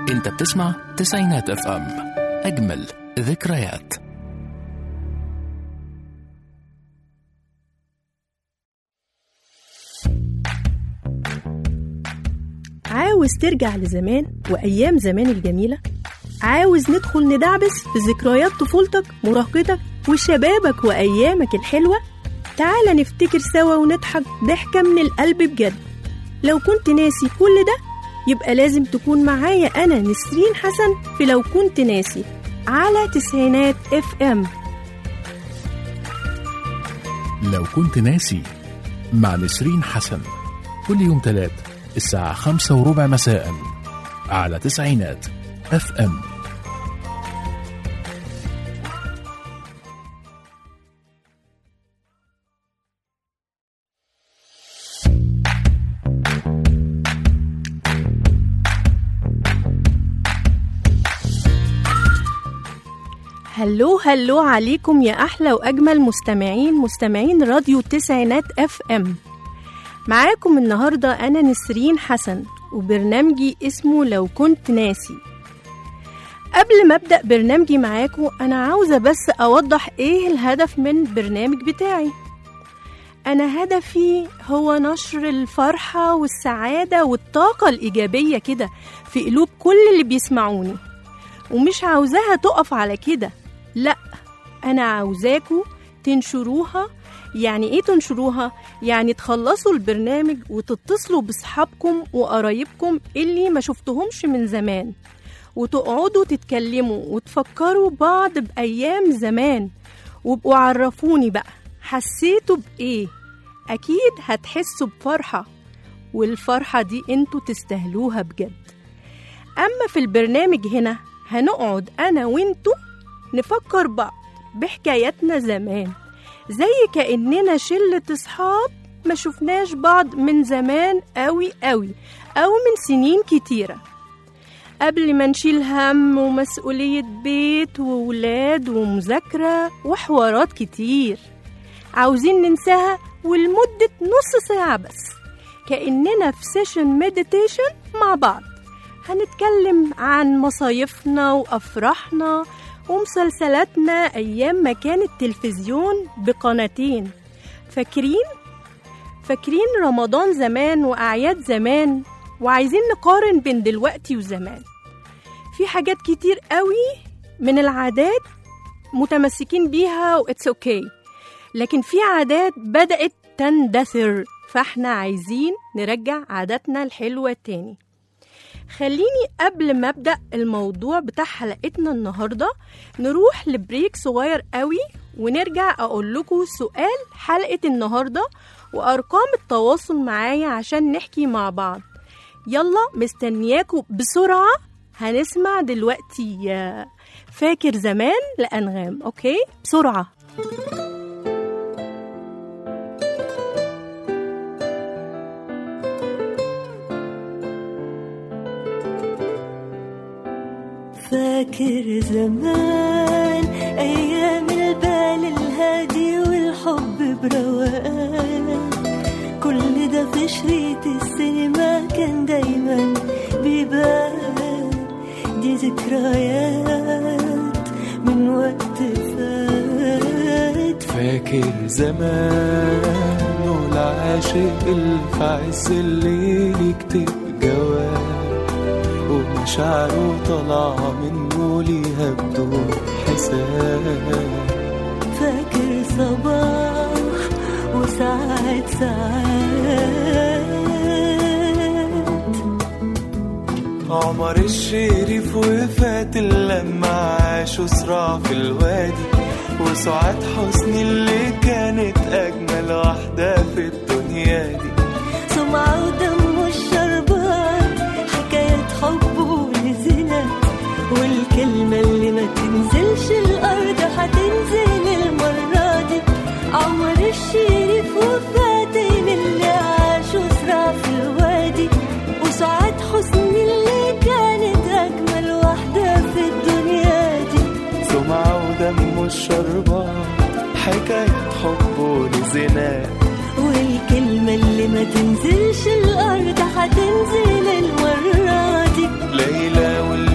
انت بتسمع تسعينات اف ام اجمل ذكريات عاوز ترجع لزمان وأيام زمان الجميلة؟ عاوز ندخل ندعبس في ذكريات طفولتك مراهقتك وشبابك وأيامك الحلوة؟ تعال نفتكر سوا ونضحك ضحكة من القلب بجد لو كنت ناسي كل ده يبقى لازم تكون معايا أنا نسرين حسن في لو كنت ناسي على تسعينات اف ام لو كنت ناسي مع نسرين حسن كل يوم تلات الساعة خمسة وربع مساء على تسعينات اف ام هلو هلو عليكم يا أحلى وأجمل مستمعين مستمعين راديو تسعينات اف ام معاكم النهاردة أنا نسرين حسن وبرنامجي اسمه لو كنت ناسي قبل ما أبدأ برنامجي معاكم أنا عاوزة بس أوضح إيه الهدف من البرنامج بتاعي أنا هدفي هو نشر الفرحة والسعادة والطاقة الإيجابية كده في قلوب كل اللي بيسمعوني ومش عاوزاها تقف على كده لا أنا عاوزاكوا تنشروها يعني ايه تنشروها؟ يعني تخلصوا البرنامج وتتصلوا بصحابكم وقرايبكم اللي ما شفتهمش من زمان وتقعدوا تتكلموا وتفكروا بعض بأيام زمان وابقوا عرفوني بقى حسيتوا بإيه؟ أكيد هتحسوا بفرحة والفرحة دي انتوا تستاهلوها بجد أما في البرنامج هنا هنقعد أنا وانتوا نفكر بعض بحكاياتنا زمان زي كأننا شلة أصحاب ما شفناش بعض من زمان قوي قوي أو من سنين كتيرة قبل ما نشيل هم ومسؤولية بيت وولاد ومذاكرة وحوارات كتير عاوزين ننساها ولمدة نص ساعة بس كأننا في سيشن مديتيشن مع بعض هنتكلم عن مصايفنا وأفراحنا ومسلسلاتنا أيام ما كان التلفزيون بقناتين فاكرين؟ فاكرين رمضان زمان وأعياد زمان وعايزين نقارن بين دلوقتي وزمان في حاجات كتير قوي من العادات متمسكين بيها واتس اوكي okay. لكن في عادات بدأت تندثر فاحنا عايزين نرجع عاداتنا الحلوة تاني خليني قبل ما ابدا الموضوع بتاع حلقتنا النهارده نروح لبريك صغير قوي ونرجع اقول لكم سؤال حلقه النهارده وارقام التواصل معايا عشان نحكي مع بعض يلا مستنياكم بسرعه هنسمع دلوقتي فاكر زمان لانغام اوكي بسرعه فاكر زمان أيام البال الهادي والحب بروقان كل ده في شريط السينما كان دايما بيبان دي ذكريات من وقت فات فاكر زمان والعاشق اللي في عز الليل يكتب جواب ومشاعره طالعة منه ليها بدون حساب فاكر صباح وساعات ساعات عمر الشريف وفات لما عاشوا صراع في الوادي وسعاد حسني اللي كانت أجمل واحدة في الدنيا دي سمعة ودم الشربات حكاية حب ولزنا والكلمة اللي ما تنزلش الأرض هتنزل المرة دي عمر الشريف وفاتن اللي عاشوا صراع في الوادي وسعاد حسني اللي كانت أجمل واحدة في الدنيا دي سمعة ودم الشربات حكاية حب ولزنا والكلمة اللي ما تنزلش الأرض هتنزل المرة دي ليلى والليل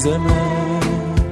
زمان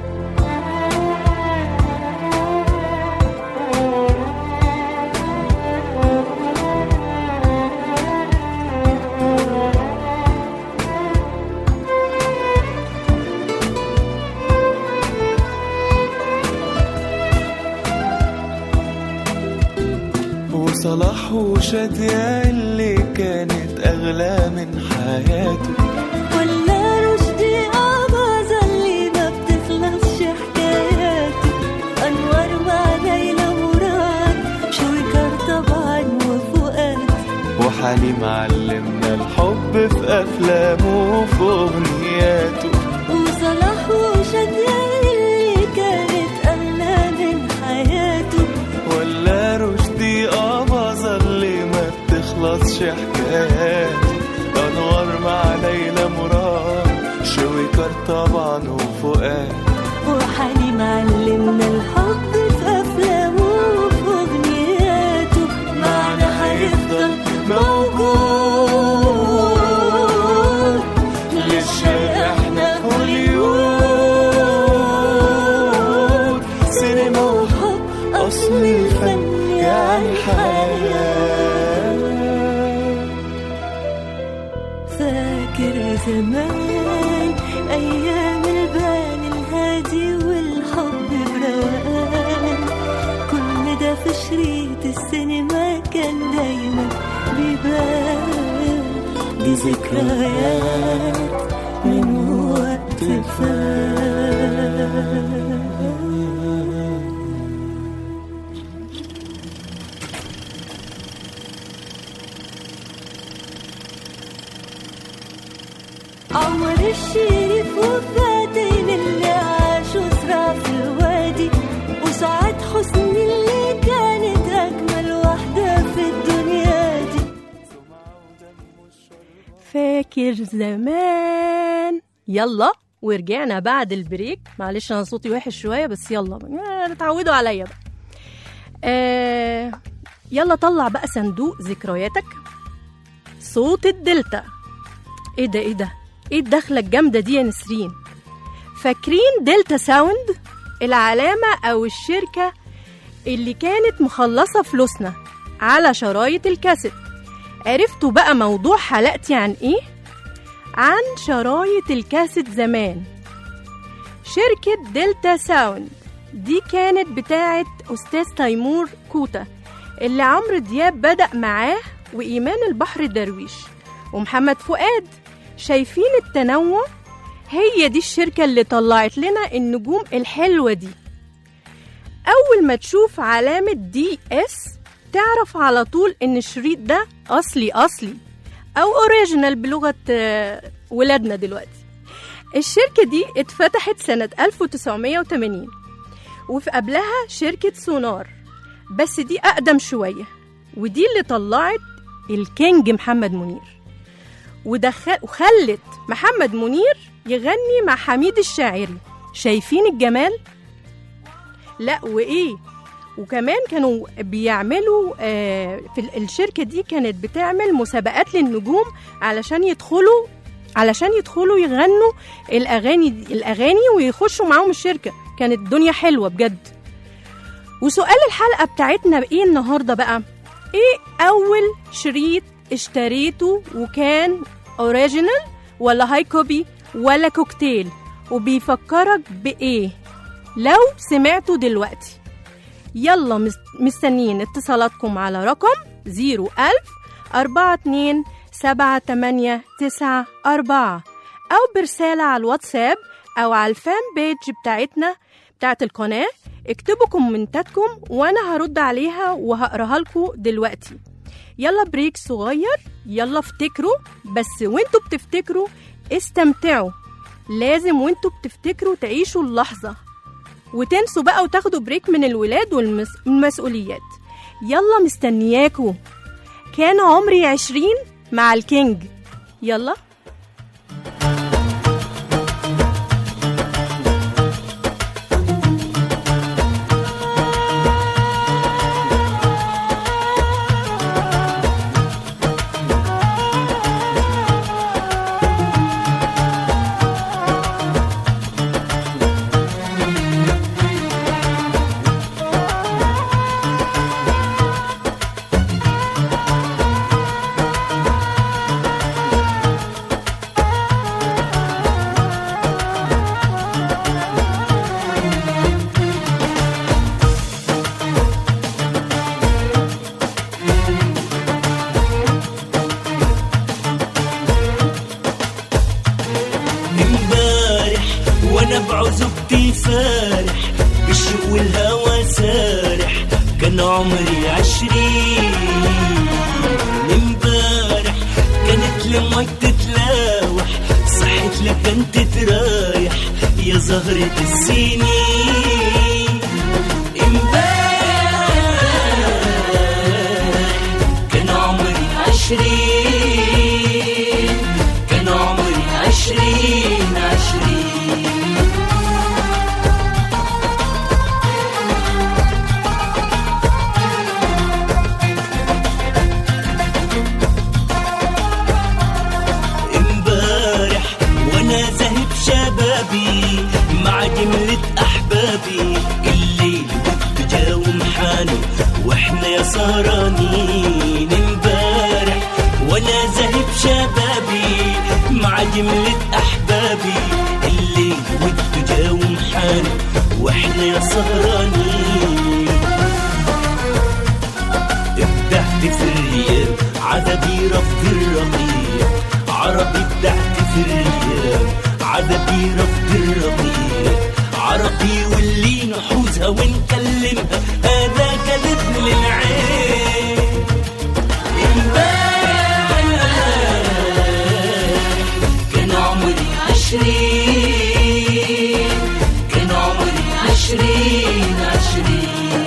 وصلاح وشادية اللي كانت أغلى من حياته ولا رشدي أباظة اللي ما بتخلصش حكاياته أنوار مع ليلى مراد شويكار طبعا وفؤاد وحليم علمنا الحب في أفلامه وفي أغنياته وصلاح وشادية اللي كانت أغلى من حياته ولا رشدي أباظة اللي ما بتخلصش حكاياته أنوار مع ليلى مراد شويكار طبعا وفؤاد وحليم علمنا الحب في أفلامه وفي أغنياته معنا هيفضل موجود للشرق احنا هوليوود سينما وحب أصل الفن يعني حياة فاكر زمان أيام البال الهادي والحب بروقان كل ده في شريط السينما كان دايما بيبان دي ذكريات من وقت فات عمر الشريف وفاتن اللي عاشوا صراع في الوادي وسعاد حسني اللي كانت أجمل واحدة في الدنيا دي فاكر زمان يلا ورجعنا بعد البريك معلش انا صوتي وحش شويه بس يلا آه، اتعودوا عليا بقى آه يلا طلع بقى صندوق ذكرياتك صوت الدلتا ايه ده ايه ده ايه الدخله الجامده دي يا نسرين فاكرين دلتا ساوند العلامه او الشركه اللي كانت مخلصه فلوسنا على شرايط الكاسيت عرفتوا بقى موضوع حلقتي عن ايه عن شرايط الكاسيت زمان شركة دلتا ساوند دي كانت بتاعة أستاذ تيمور كوتا اللي عمرو دياب بدأ معاه وإيمان البحر درويش ومحمد فؤاد شايفين التنوع هي دي الشركة اللي طلعت لنا النجوم الحلوة دي أول ما تشوف علامة دي اس تعرف على طول إن الشريط ده أصلي أصلي أو أوريجينال بلغة آه، ولادنا دلوقتي الشركة دي اتفتحت سنة 1980 وفي قبلها شركة سونار بس دي أقدم شوية ودي اللي طلعت الكينج محمد منير ودخل وخلت محمد منير يغني مع حميد الشاعري شايفين الجمال؟ لا وإيه وكمان كانوا بيعملوا آه، في ال- الشركة دي كانت بتعمل مسابقات للنجوم علشان يدخلوا علشان يدخلوا يغنوا الأغاني دي- الأغاني ويخشوا معاهم الشركة كانت الدنيا حلوة بجد وسؤال الحلقة بتاعتنا ايه النهاردة بقى ايه أول شريط اشتريته وكان اوريجينال ولا هاي كوبي ولا كوكتيل وبيفكرك بإيه لو سمعته دلوقتي يلا مس- مستنيين اتصالاتكم على رقم 01000 42 7894 أو برسالة على الواتساب أو على الفان بيج بتاعتنا بتاعت القناة اكتبوا كومنتاتكم وأنا هرد عليها وهقراها لكم دلوقتي يلا بريك صغير يلا افتكروا بس وانتوا بتفتكروا استمتعوا لازم وانتوا بتفتكروا تعيشوا اللحظة وتنسوا بقى وتاخدوا بريك من الولاد والمسؤوليات يلا مستنياكوا كان عمري عشرين مع الكينج يلا عشرين امبارح كانت لمك تتلاوح صحت لك انت ترايح يا زهرة السنين امبارح كان عمري عشرين كان عمري عشرين عشرين امبارح وانا زهد شبابي مع جملة احبابي الليل والتجاوم حاني واحنا يا سهرانين امبارح وانا زهد شبابي مع جملة احبابي الليل والتجاوم حاني واحنا يا سهرانين ابدعت في الرياض عددي رفض الرقيق عربي ابدعت في الرياض عددي رفض الرقيق عربي واللي نحوزها ونكلمها هذا كذب للعين امبارح كان عمري عشرين كان عمري عشرين عشرين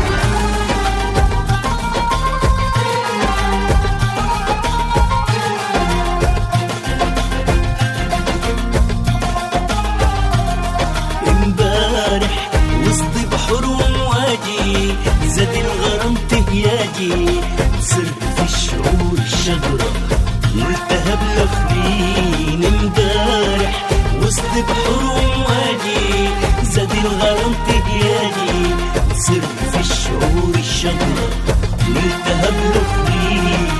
امبارح وسط بحر ومواجي زاد الغرام تهياجي صرت في الشعور الشجرة ملتهب الاخرين امبارح وسط بحر ومواجي زاد الغرام تهياجي صرت في الشعور الشجرة ملتهب الاخرين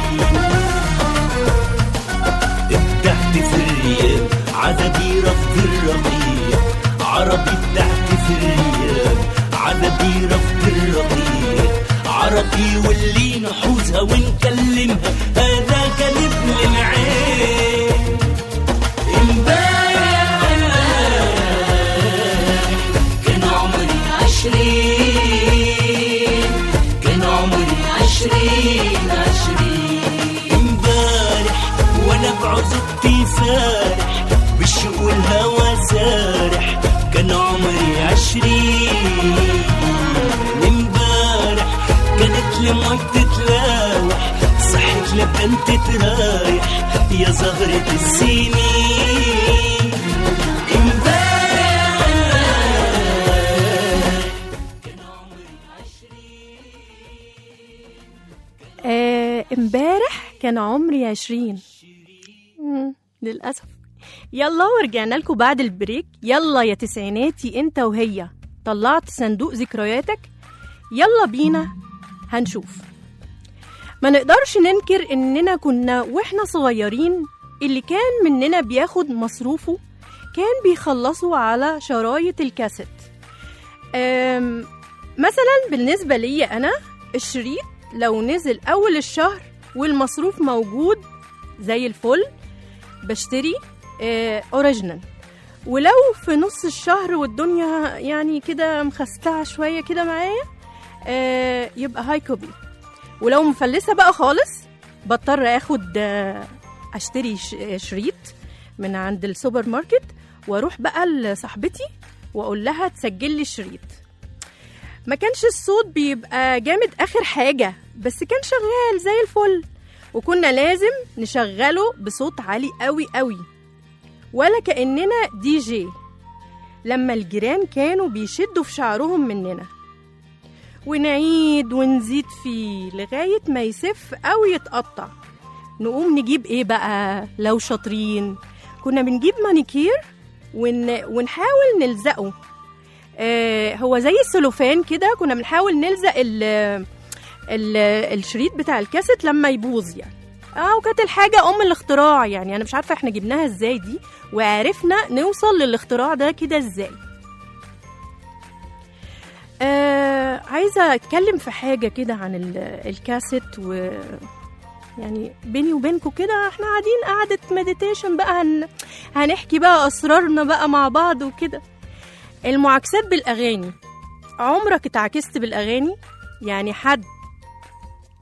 ابدعت في الرياض عددي رفض الرقيق عربي ابدعت في الرياض عددي رفض الرقيق عربي واللي نحوزها ونكلمها هذا كذب للعين امبارح كان عمري عشرين كان عمري عشرين عشرين امبارح وانا بعزبتي سارح بالشوق والهوى سارح كان عمري عشرين امبارح كانت لمك تتلاوح صحت لك انت ترايح يا زهرة السنين امبارح كان عمري عشرين آه، امبارح كان عمري عشرين مم، للأسف يلا ورجعنا لكم بعد البريك يلا يا تسعيناتي انت وهي طلعت صندوق ذكرياتك يلا بينا هنشوف ما نقدرش ننكر اننا كنا واحنا صغيرين اللي كان مننا بياخد مصروفه كان بيخلصوا على شرايط الكاسيت أم، مثلا بالنسبة لي أنا الشريط لو نزل أول الشهر والمصروف موجود زي الفل بشتري آه، أوريجينال ولو في نص الشهر والدنيا يعني كده مخستعة شوية كده معايا آه، يبقى هاي كوبي ولو مفلسة بقى خالص بضطر اخد آه، اشتري ش- آه، شريط من عند السوبر ماركت واروح بقى لصاحبتي واقول لها تسجل لي الشريط ما كانش الصوت بيبقى جامد اخر حاجه بس كان شغال زي الفل وكنا لازم نشغله بصوت عالي قوي قوي ولا كاننا دي جي لما الجيران كانوا بيشدوا في شعرهم مننا ونعيد ونزيد فيه لغاية ما يسف أو يتقطع نقوم نجيب إيه بقى لو شاطرين كنا بنجيب مانيكير ون... ونحاول نلزقه آه هو زي السلوفان كده كنا بنحاول نلزق ال... ال... الشريط بتاع الكاسيت لما يبوظ يعني اه وكانت الحاجة أم الاختراع يعني أنا مش عارفة احنا جبناها ازاي دي وعرفنا نوصل للاختراع ده كده ازاي آه عايزة أتكلم في حاجة كده عن ال- الكاسيت و يعني بيني وبينكم كده احنا قاعدين قعدة مديتيشن بقى هن... هنحكي بقى أسرارنا بقى مع بعض وكده المعاكسات بالأغاني عمرك اتعاكست بالأغاني يعني حد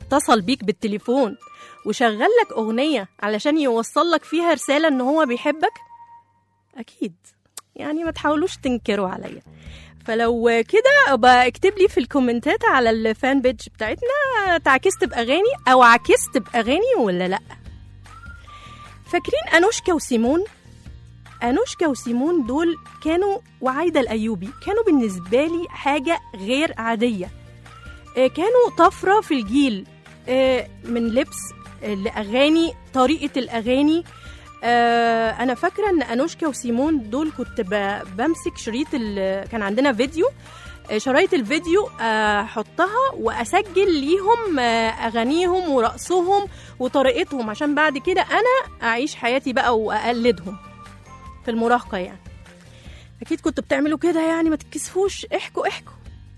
اتصل بيك بالتليفون وشغل لك اغنيه علشان يوصل لك فيها رساله ان هو بيحبك اكيد يعني ما تحاولوش تنكروا عليا فلو كده ابقى اكتب لي في الكومنتات على الفان بيج بتاعتنا تعكست باغاني او عكست باغاني ولا لا فاكرين انوشكا وسيمون انوشكا وسيمون دول كانوا وعايده الايوبي كانوا بالنسبه لي حاجه غير عاديه آه، كانوا طفره في الجيل آه، من لبس آه، لاغاني طريقه الاغاني آه، انا فاكره ان انوشكا وسيمون دول كنت ب- بمسك شريط ال- كان عندنا فيديو آه، شرايط الفيديو آه، احطها واسجل ليهم آه، اغانيهم ورقصهم وطريقتهم عشان بعد كده انا اعيش حياتي بقى واقلدهم في المراهقه يعني اكيد كنتوا بتعملوا كده يعني ما تتكسفوش احكوا احكوا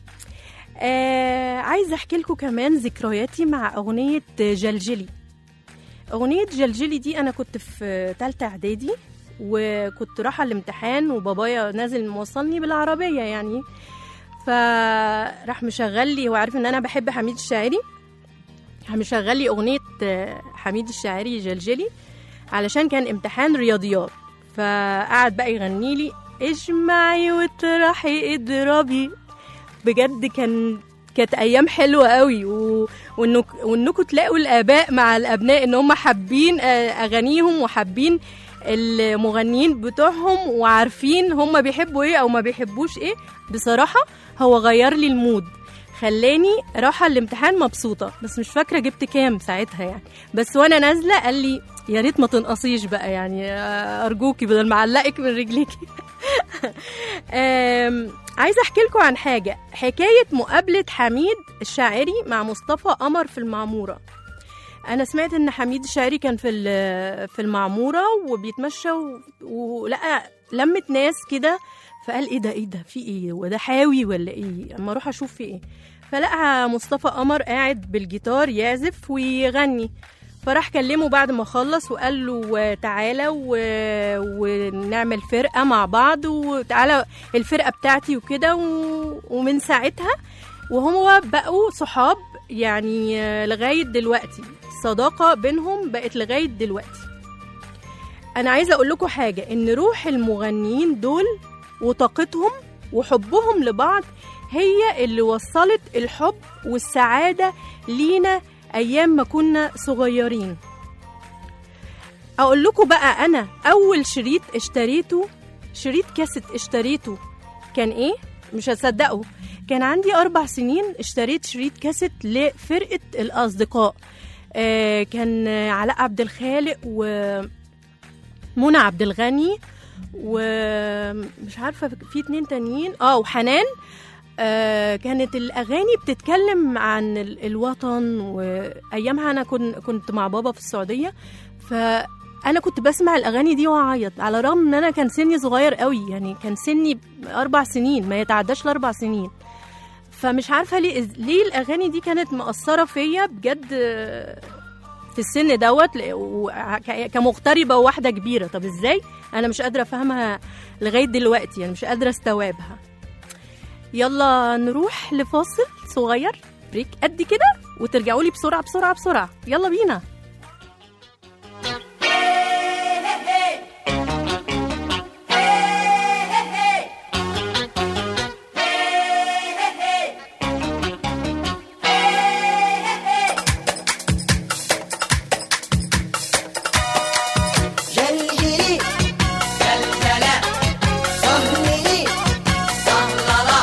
آه عايزه احكي لكم كمان ذكرياتي مع اغنيه جلجلي اغنيه جلجلي دي انا كنت في تالتة اعدادي وكنت رايحه الامتحان وبابايا نازل موصلني بالعربيه يعني فراح مشغل لي هو عارف ان انا بحب حميد الشاعري راح مشغل لي اغنيه آه، حميد الشاعري جلجلي علشان كان امتحان رياضيات فقعد بقى يغني لي اجمعي واطرحي اضربي بجد كان كانت ايام حلوه قوي و... وانك وانكم تلاقوا الاباء مع الابناء ان هم حابين آه، اغانيهم وحابين المغنيين بتوعهم وعارفين هم بيحبوا ايه او ما بيحبوش ايه بصراحه هو غير لي المود خلاني رايحه الامتحان مبسوطه بس مش فاكره جبت كام ساعتها يعني بس وانا نازله قال لي يا ريت ما تنقصيش بقى يعني آه، ارجوكي بدل ما اعلقك من رجليكي آم، عايزه احكي لكم عن حاجه حكايه مقابله حميد الشاعري مع مصطفى قمر في المعموره انا سمعت ان حميد الشاعري كان في ال- في المعموره وبيتمشى و- ولقى لمت ناس كده فقال ايه ده ايه ده في ايه وده حاوي ولا ايه اما اروح اشوف في ايه فلقى مصطفى قمر قاعد بالجيتار يعزف ويغني فراح كلمه بعد ما خلص وقال له تعالى و... ونعمل فرقة مع بعض وتعالى الفرقة بتاعتي وكده و... ومن ساعتها وهو بقوا صحاب يعني آه، لغاية دلوقتي الصداقة بينهم بقت لغاية دلوقتي أنا عايزة أقول لكم حاجة إن روح المغنيين دول وطاقتهم وحبهم لبعض هي اللي وصلت الحب والسعادة لينا أيام ما كنا صغيرين أقول لكم بقى أنا أول شريط اشتريته شريط كاسيت اشتريته كان إيه؟ مش هتصدقوا كان عندي أربع سنين اشتريت شريط كاسيت لفرقة الأصدقاء آه كان علاء عبد الخالق ومنى عبد الغني ومش عارفة في اتنين تانيين اه وحنان آه كانت الأغاني بتتكلم عن ال- الوطن وأيامها أنا كن كنت مع بابا في السعودية فأنا كنت بسمع الأغاني دي وأعيط على الرغم إن أنا كان سني صغير قوي يعني كان سني أربع سنين ما يتعداش الأربع سنين فمش عارفة ليه ليه الأغاني دي كانت مأثرة فيا بجد آه، في السن دوت ل- وع- ك- كمغتربة وواحدة كبيرة طب ازاي أنا مش قادرة أفهمها لغاية دلوقتي يعني مش قادرة استوعبها يلا نروح لفاصل صغير بريك قد كده وترجعوا لي بسرعه بسرعه بسرعه يلا بينا جلجلي جلجلة صهملي صهللة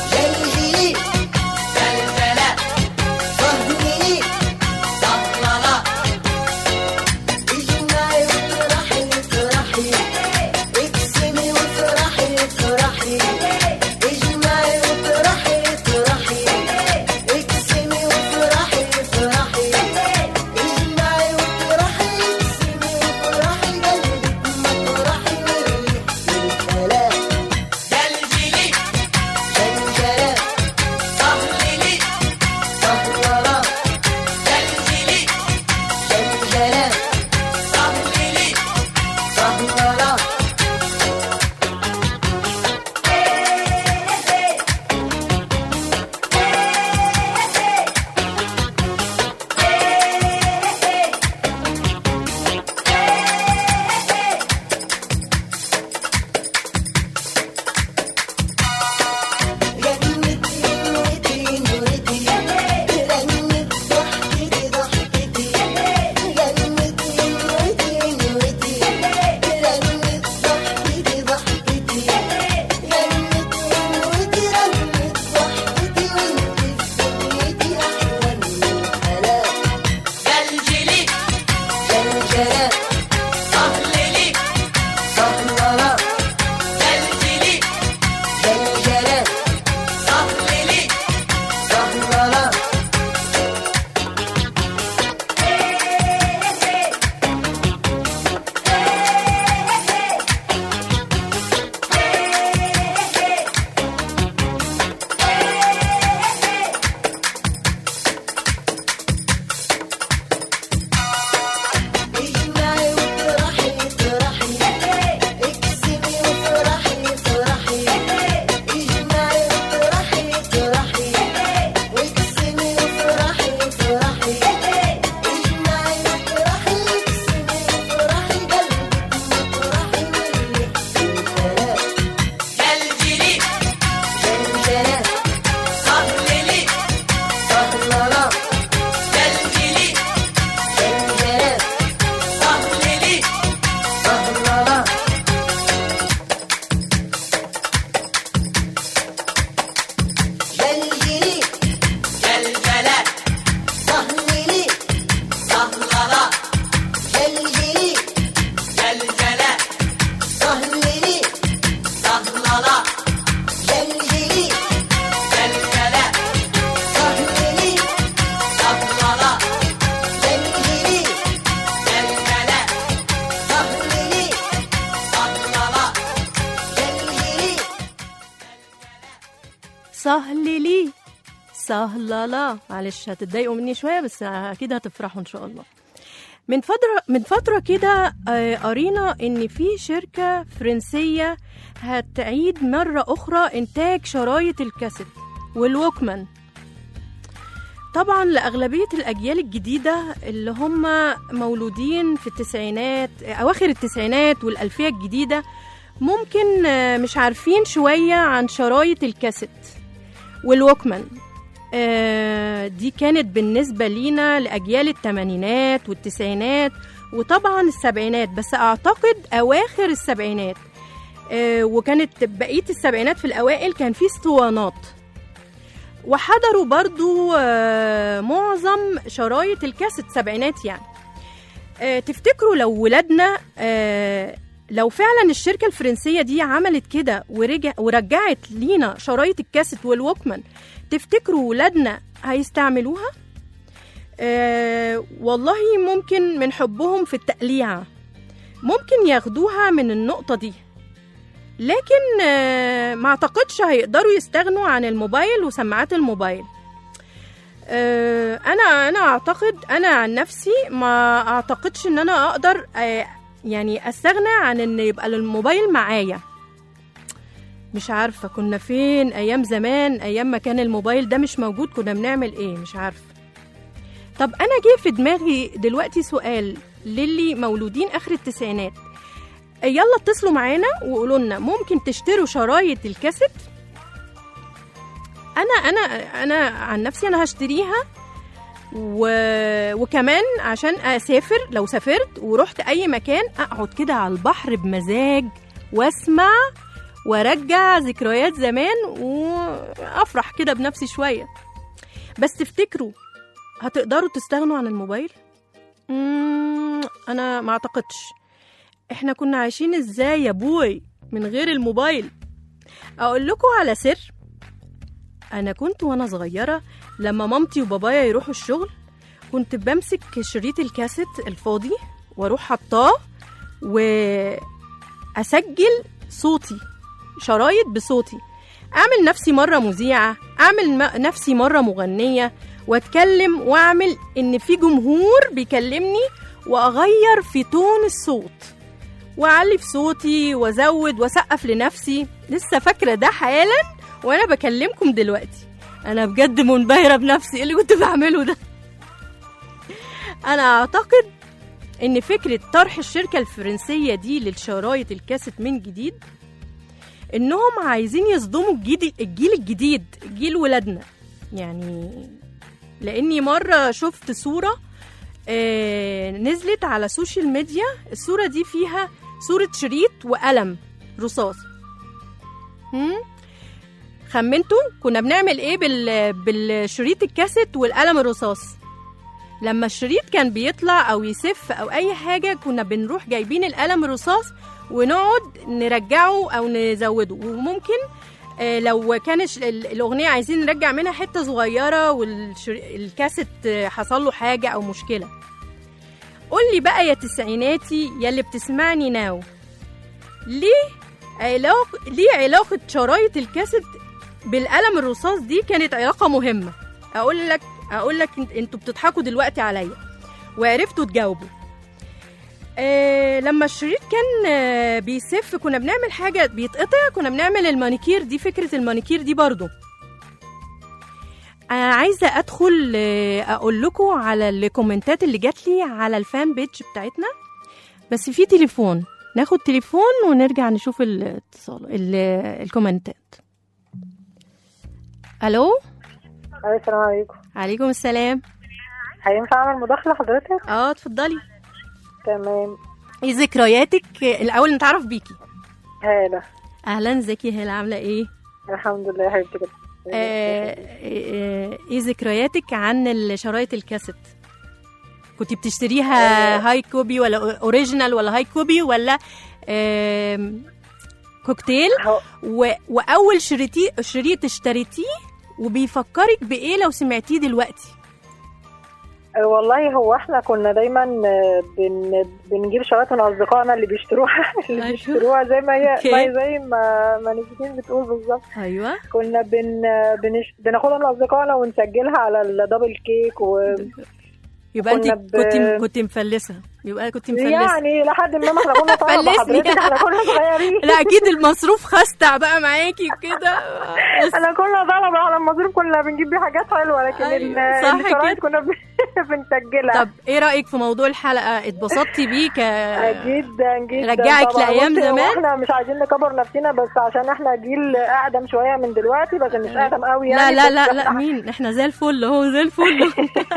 جلجلي جلجلة صهملي صهللة سهللي سهللا معلش هتتضايقوا مني شويه بس اكيد هتفرحوا ان شاء الله من فترة من فترة كده آه، قرينا إن في شركة فرنسية هتعيد مرة أخرى إنتاج شرايط الكاسيت والووكمان طبعا لأغلبية الأجيال الجديدة اللي هم مولودين في التسعينات أواخر التسعينات والألفية الجديدة ممكن آه، مش عارفين شوية عن شرايط الكاسيت والووكمان آه، دي كانت بالنسبة لينا لأجيال التمانينات والتسعينات وطبعا السبعينات بس أعتقد أواخر السبعينات آه، وكانت بقية السبعينات في الأوائل كان في اسطوانات وحضروا برضو آه، معظم شرايط الكاسيت سبعينات يعني آه، تفتكروا لو ولادنا آه، لو فعلا الشركة الفرنسية دي عملت كده ورجع ورجعت لينا شرايط الكاسيت والووكمان تفتكروا ولادنا هيستعملوها؟ آه والله ممكن من حبهم في التقليعة ممكن ياخدوها من النقطة دي لكن آه ما اعتقدش هيقدروا يستغنوا عن الموبايل وسماعات الموبايل آه انا انا اعتقد انا عن نفسي ما اعتقدش ان انا اقدر آه يعني استغنى عن ان يبقى الموبايل معايا مش عارفه كنا فين ايام زمان ايام ما كان الموبايل ده مش موجود كنا بنعمل ايه مش عارفه طب انا جه في دماغي دلوقتي سؤال للي مولودين اخر التسعينات يلا اتصلوا معانا وقولوا لنا ممكن تشتروا شرايط الكاسيت انا انا انا عن نفسي انا هشتريها و... وكمان عشان اسافر لو سافرت ورحت اي مكان اقعد كده على البحر بمزاج واسمع وارجع ذكريات زمان وافرح كده بنفسي شويه بس تفتكروا هتقدروا تستغنوا عن الموبايل مم، انا ما اعتقدش احنا كنا عايشين ازاي يا بوي من غير الموبايل اقول لكم على سر انا كنت وانا صغيره لما مامتي وبابايا يروحوا الشغل كنت بمسك شريط الكاسيت الفاضي واروح حطاه واسجل صوتي شرايط بصوتي اعمل نفسي مره مذيعه اعمل م- نفسي مره مغنيه واتكلم واعمل ان في جمهور بيكلمني واغير في تون الصوت واعلي في صوتي وازود واسقف لنفسي لسه فاكره ده حالا وانا بكلمكم دلوقتي انا بجد منبهره بنفسي ايه اللي كنت بعمله ده انا اعتقد ان فكره طرح الشركه الفرنسيه دي للشرايط الكاسيت من جديد انهم عايزين يصدموا الجيل الجيل الجديد جيل ولادنا يعني لاني مره شفت صوره آه نزلت على السوشيال ميديا الصوره دي فيها صوره شريط وقلم رصاص هم؟ خمنتوا كنا بنعمل ايه بال... بالشريط الكاسيت والقلم الرصاص لما الشريط كان بيطلع او يسف او اي حاجه كنا بنروح جايبين القلم الرصاص ونقعد نرجعه او نزوده وممكن آه، لو كان الش- ال- الاغنيه عايزين نرجع منها حته صغيره والكاسيت حصل له حاجه او مشكله قول لي بقى يا تسعيناتي يا اللي بتسمعني ناو ليه علاق... ليه علاقه شرايط الكاسيت بالقلم الرصاص دي كانت علاقه مهمه اقول لك اقول لك انت- انتوا بتضحكوا دلوقتي عليا وعرفتوا تجاوبوا آه لما الشريط كان آه بيسف كنا بنعمل حاجة بيتقطع كنا بنعمل المانيكير دي فكرة المانيكير دي برضو أنا عايزة أدخل آه أقول لكم على الكومنتات اللي جات لي على الفان بيج بتاعتنا بس في تليفون ناخد تليفون ونرجع نشوف الاتصال ال- الكومنتات ألو أيوة السلام عليكم عليكم السلام هينفع أعمل مداخلة حضرتك؟ اه اتفضلي تمام ايه ذكرياتك الأول نتعرف بيكي هالة أهلا ازيك يا هلا عاملة ايه الحمد لله يا حبيبتي كده آه، آه، ايه ذكرياتك عن الشرايط الكاسيت كنت بتشتريها هاي كوبي ولا اوريجينال ولا هاي كوبي ولا آم، كوكتيل هو و... واول شريتي شريط اشتريتيه وبيفكرك بايه لو سمعتيه دلوقتي آه، والله هو احنا كنا دايما آه، بن بنجيب شرايط من اصدقائنا اللي بيشتروها اللي أيوة. بيشتروها زي ما هي أوكي. ما هي زي ما ما نسيتين بتقول بالظبط ايوه كنا بن بنش... بناخدها من اصدقائنا ونسجلها على الدبل كيك و يبقى انت كنا ب- كنت كنت مفلسه يبقى كنت مفلسه يعني لحد ما ما احنا كنا طلبه فلسني. حضرتك احنا كنا صغيرين لا اكيد المصروف خستع بقى معاكي كده بس انا كنا طلبه على المصروف كنا بنجيب بيه حاجات حلوه لكن أيوة، ال- صح الشرايط كده. كنا ب- بنسجلها طب ايه رايك في موضوع الحلقه اتبسطتي بيه ك جدا جدا رجعك طبعاً. لأيام بصي، هو زمان؟ احنا مش عايزين نكبر نفسنا بس عشان احنا جيل اقدم شويه من دلوقتي بس مش اقدم قوي لا يعني لا بس لا لا مين احنا زي الفل اهو زي الفل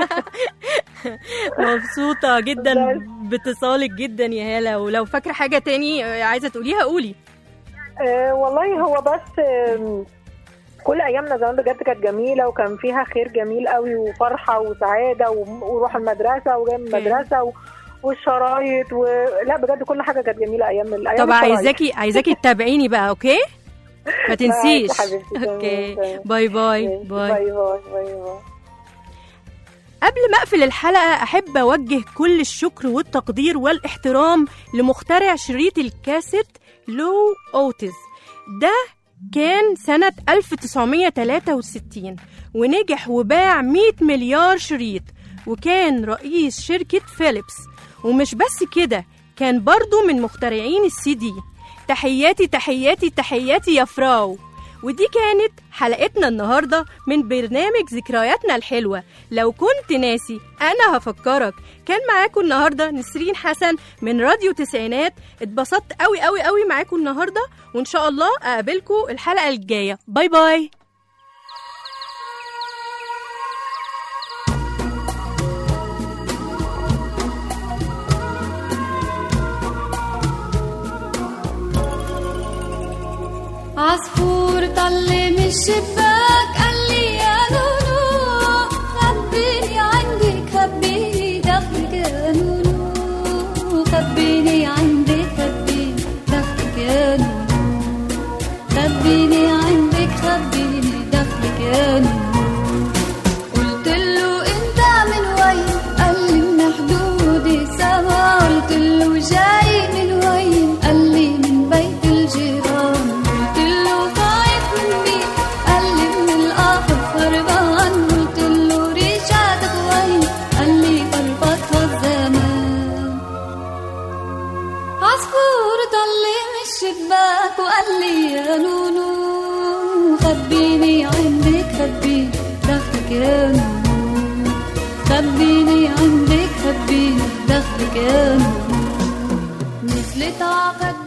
مبسوطة جدا باتصالك جدا يا هالة ولو فاكرة حاجة تاني آه، عايزة تقوليها قولي آه والله هو بس آم، كل ايامنا زمان بجد كانت جميله وكان فيها خير جميل قوي وفرحه وسعاده و- وروح المدرسه وجاي من أوكي. المدرسه و... والشرايط و... لا بجد كل حاجه كانت جميله ايام الايام طب الشرايط. عايزاكي عايزاكي تتابعيني بقى اوكي ما تنسيش معاكي حبيبتي، تمام، اوكي تمام. باي باي ماشي، باي باي باي باي باي قبل ما اقفل الحلقه احب اوجه كل الشكر والتقدير والاحترام لمخترع شريط الكاسيت لو اوتز ده كان سنة 1963 ونجح وباع 100 مليار شريط وكان رئيس شركة فيليبس ومش بس كده كان برضو من مخترعين السي دي تحياتي تحياتي تحياتي يا فراو ودي كانت حلقتنا النهاردة من برنامج ذكرياتنا الحلوة لو كنت ناسي أنا هفكرك كان معاكم النهاردة نسرين حسن من راديو تسعينات اتبسطت قوي قوي قوي معاكم النهاردة وإن شاء الله أقابلكم الحلقة الجاية باي باي عصفور طل من الشباك قال لي يا نونو خبيني عندك خبيني دخلك يا نونو خبيني عندك خبيني دخلك يا نونو خبيني عندك خبيني دخلك يا نونو قلت له انت من وين قال لي من حدود السما قلت له جاي من وين قال لي من بيت الجيران قلت له خايف من مين قال لي من القاهر هربان قلت له رجعتك وين قال لي فربطها الزمان عصفور طل من الشباك وقال لي يا نونو خبيني عندك خبيني دخلك يا نونو خبيني عندك خبيني دخلك يا نونو نزلت عقد